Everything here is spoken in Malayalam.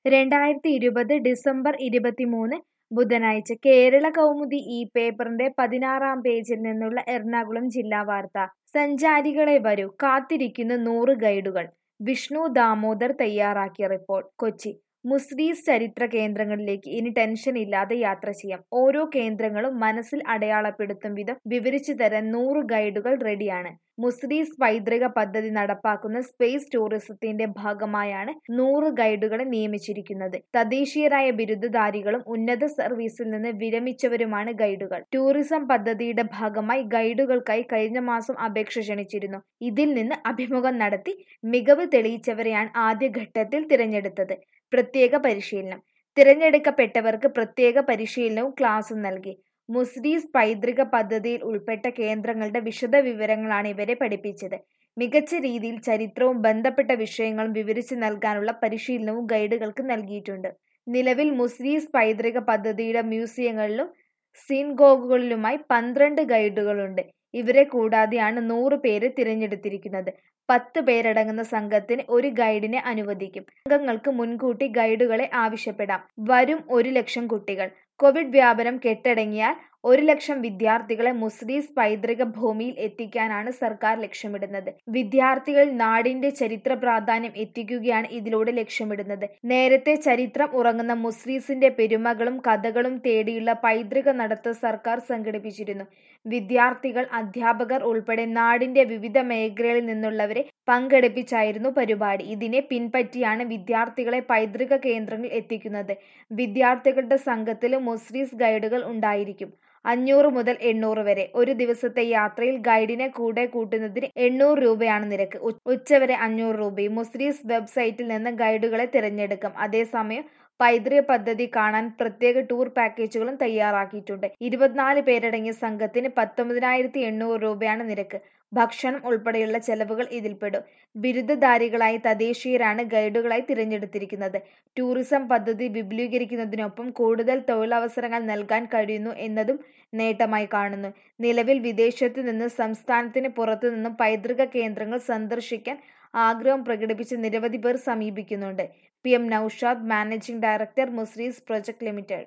രണ്ടായിരത്തി ഇരുപത് ഡിസംബർ ഇരുപത്തിമൂന്ന് ബുധനാഴ്ച കേരള കൗമുദി ഈ പേപ്പറിന്റെ പതിനാറാം പേജിൽ നിന്നുള്ള എറണാകുളം ജില്ലാ വാർത്ത സഞ്ചാരികളെ വരൂ കാത്തിരിക്കുന്നു നൂറ് ഗൈഡുകൾ വിഷ്ണു ദാമോദർ തയ്യാറാക്കിയ റിപ്പോർട്ട് കൊച്ചി മുസ്രീസ് ചരിത്ര കേന്ദ്രങ്ങളിലേക്ക് ഇനി ടെൻഷൻ ഇല്ലാതെ യാത്ര ചെയ്യാം ഓരോ കേന്ദ്രങ്ങളും മനസ്സിൽ അടയാളപ്പെടുത്തും വിധം വിവരിച്ചു തരാൻ നൂറ് ഗൈഡുകൾ റെഡിയാണ് മുസ്രീസ് പൈതൃക പദ്ധതി നടപ്പാക്കുന്ന സ്പേസ് ടൂറിസത്തിന്റെ ഭാഗമായാണ് നൂറ് ഗൈഡുകളെ നിയമിച്ചിരിക്കുന്നത് തദ്ദേശീയരായ ബിരുദധാരികളും ഉന്നത സർവീസിൽ നിന്ന് വിരമിച്ചവരുമാണ് ഗൈഡുകൾ ടൂറിസം പദ്ധതിയുടെ ഭാഗമായി ഗൈഡുകൾക്കായി കഴിഞ്ഞ മാസം അപേക്ഷ ക്ഷണിച്ചിരുന്നു ഇതിൽ നിന്ന് അഭിമുഖം നടത്തി മികവ് തെളിയിച്ചവരെയാണ് ആദ്യഘട്ടത്തിൽ തിരഞ്ഞെടുത്തത് പ്രത്യേക പരിശീലനം തിരഞ്ഞെടുക്കപ്പെട്ടവർക്ക് പ്രത്യേക പരിശീലനവും ക്ലാസും നൽകി മുസ്രീസ് പൈതൃക പദ്ധതിയിൽ ഉൾപ്പെട്ട കേന്ദ്രങ്ങളുടെ വിശദ വിവരങ്ങളാണ് ഇവരെ പഠിപ്പിച്ചത് മികച്ച രീതിയിൽ ചരിത്രവും ബന്ധപ്പെട്ട വിഷയങ്ങളും വിവരിച്ചു നൽകാനുള്ള പരിശീലനവും ഗൈഡുകൾക്ക് നൽകിയിട്ടുണ്ട് നിലവിൽ മുസ്രീസ് പൈതൃക പദ്ധതിയുടെ മ്യൂസിയങ്ങളിലും സിൻഗോഗുകളിലുമായി പന്ത്രണ്ട് ഗൈഡുകളുണ്ട് ഇവരെ കൂടാതെയാണ് നൂറ് പേര് തിരഞ്ഞെടുത്തിരിക്കുന്നത് പത്ത് പേരടങ്ങുന്ന സംഘത്തിന് ഒരു ഗൈഡിനെ അനുവദിക്കും അംഗങ്ങൾക്ക് മുൻകൂട്ടി ഗൈഡുകളെ ആവശ്യപ്പെടാം വരും ഒരു ലക്ഷം കുട്ടികൾ കോവിഡ് വ്യാപനം കെട്ടടങ്ങിയാൽ ഒരു ലക്ഷം വിദ്യാർത്ഥികളെ മുസ്രീസ് പൈതൃക ഭൂമിയിൽ എത്തിക്കാനാണ് സർക്കാർ ലക്ഷ്യമിടുന്നത് വിദ്യാർത്ഥികൾ നാടിന്റെ ചരിത്ര പ്രാധാന്യം എത്തിക്കുകയാണ് ഇതിലൂടെ ലക്ഷ്യമിടുന്നത് നേരത്തെ ചരിത്രം ഉറങ്ങുന്ന മുസ്രീസിന്റെ പെരുമകളും കഥകളും തേടിയുള്ള പൈതൃക നടത്ത സർക്കാർ സംഘടിപ്പിച്ചിരുന്നു വിദ്യാർത്ഥികൾ അധ്യാപകർ ഉൾപ്പെടെ നാടിന്റെ വിവിധ മേഖലകളിൽ നിന്നുള്ളവരെ പങ്കെടുപ്പിച്ചായിരുന്നു പരിപാടി ഇതിനെ പിൻപറ്റിയാണ് വിദ്യാർത്ഥികളെ പൈതൃക കേന്ദ്രങ്ങളിൽ എത്തിക്കുന്നത് വിദ്യാർത്ഥികളുടെ സംഘത്തിൽ മുസ്രീസ് ഗൈഡുകൾ ഉണ്ടായിരിക്കും അഞ്ഞൂറ് മുതൽ എണ്ണൂറ് വരെ ഒരു ദിവസത്തെ യാത്രയിൽ ഗൈഡിനെ കൂടെ കൂട്ടുന്നതിന് എണ്ണൂറ് രൂപയാണ് നിരക്ക് ഉച്ചവരെ അഞ്ഞൂറ് രൂപയും മുസ്രീസ് വെബ്സൈറ്റിൽ നിന്ന് ഗൈഡുകളെ തിരഞ്ഞെടുക്കും അതേസമയം പൈതൃക പദ്ധതി കാണാൻ പ്രത്യേക ടൂർ പാക്കേജുകളും തയ്യാറാക്കിയിട്ടുണ്ട് ഇരുപത്തിനാല് പേരടങ്ങിയ സംഘത്തിന് പത്തൊമ്പതിനായിരത്തി എണ്ണൂറ് രൂപയാണ് നിരക്ക് ഭക്ഷണം ഉൾപ്പെടെയുള്ള ചെലവുകൾ ഇതിൽപ്പെടും ബിരുദധാരികളായി തദ്ദേശീയരാണ് ഗൈഡുകളായി തിരഞ്ഞെടുത്തിരിക്കുന്നത് ടൂറിസം പദ്ധതി വിപുലീകരിക്കുന്നതിനൊപ്പം കൂടുതൽ തൊഴിലവസരങ്ങൾ നൽകാൻ കഴിയുന്നു എന്നതും നേട്ടമായി കാണുന്നു നിലവിൽ വിദേശത്തു നിന്ന് സംസ്ഥാനത്തിന് പുറത്തു നിന്നും പൈതൃക കേന്ദ്രങ്ങൾ സന്ദർശിക്കാൻ ആഗ്രഹം പ്രകടിപ്പിച്ച് നിരവധി പേർ സമീപിക്കുന്നുണ്ട് P M Noushad managing director Muziris project limited